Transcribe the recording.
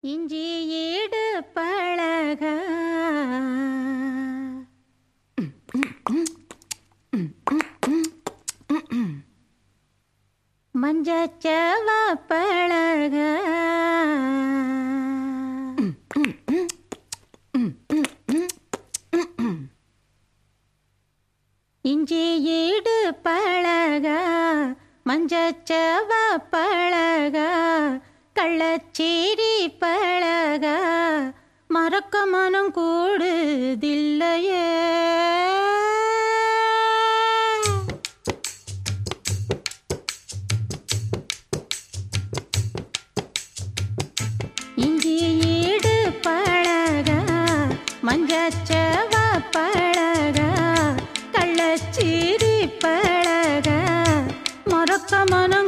இஞ்சி ஈடு பழக மஞ்சச்சவ பழக இஞ்சி ஈடு பழக மஞ்சச்சவ பழக கள்ளச்சீரி பழக மறக்க மனம் கூடுதில்லையே இஞ்சி ஈடு பழக மஞ்சச்சவ பழக கள்ளச்சீரி பழக மறக்க மனம்